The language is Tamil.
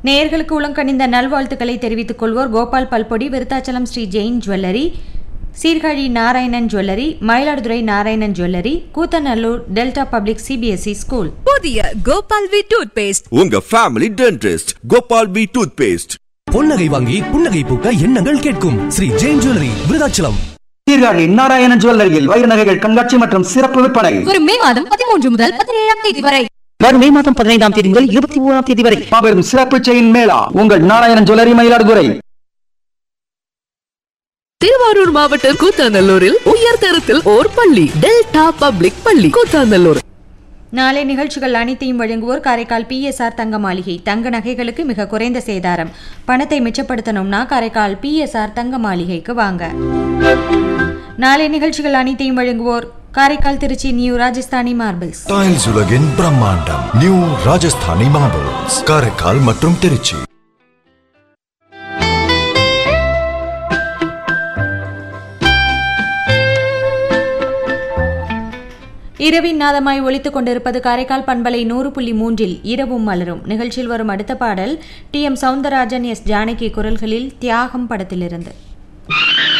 நேயர்களுக்கு உளங்கணிந்த நல்வாழ்த்துக்களை தெரிவித்துக் கொள்வோர் கோபால் பல்பொடி Vriddhachalam Shri Jain jewellery Sirkazhi Narayanan jewellery Mayiladuthurai Narayanan jewellery Koothanallur delta public CBSE school புதிய கோபால் வி டூத் பேஸ்ட் உங்க family dentist Gopal B toothpaste பொன்னகை வாங்கி புன்னகை பூக்க எண்ணங்கள் கேட்கும் ஸ்ரீ ஜெயின் ஜுவல்லரி விருதாச்சலம் சீர்காழி நாராயணன் ஜுவல்லரியில் வைர நகைகள் கண்காட்சி மற்றும் சிறப்பு விற்பனை வரும் மே மாதம் பதிமூன்று முதல் பதினேழாம் தேதி வரை வரும் மே மாதம் பதினைந்தாம் தேதி முதல் இருபத்தி மூணாம் தேதி வரை மாபெரும் சிறப்பு செயின் மேளா உங்கள் நாராயணன் ஜுவல்லரி மயிலாடுதுறை திருவாரூர் மாவட்டம் கூத்தாநல்லூரில் உயர்தரத்தில் ஓர் பள்ளி டெல்டா பப்ளிக் பள்ளி கூத்தாநல்லூர் நாளை நிகழ்ச்சிகள் அனைத்தையும் வழங்குவோர் காரைக்கால் பிஎஸ்ஆர் தங்க மாளிகை தங்க நகைகளுக்கு மிக குறைந்த சேதாரம் பணத்தை மிச்சப்படுத்தணும்னா காரைக்கால் பிஎஸ்ஆர் தங்க மாளிகைக்கு வாங்க நாளை நிகழ்ச்சிகள் அனைத்தையும் வழங்குவோர் Karaikal Trichy new Rajasthani marbles tiles உலகின் பிரம்மாண்டம் நியூ ராஜஸ்தானி மார்பிள்ஸ் காரைக்கால் மற்றும் திருச்சி இரவின் நாதமாய் ஒலித்துக் கொண்டிருப்பது காரைக்கால் பண்பலை நூறு புள்ளி மூன்றில் இரவும் மலரும் நிகழ்ச்சியில் வரும் அடுத்த பாடல் T M Soundararajan S Janaki குரல்களில் தியாகம் படத்திலிருந்து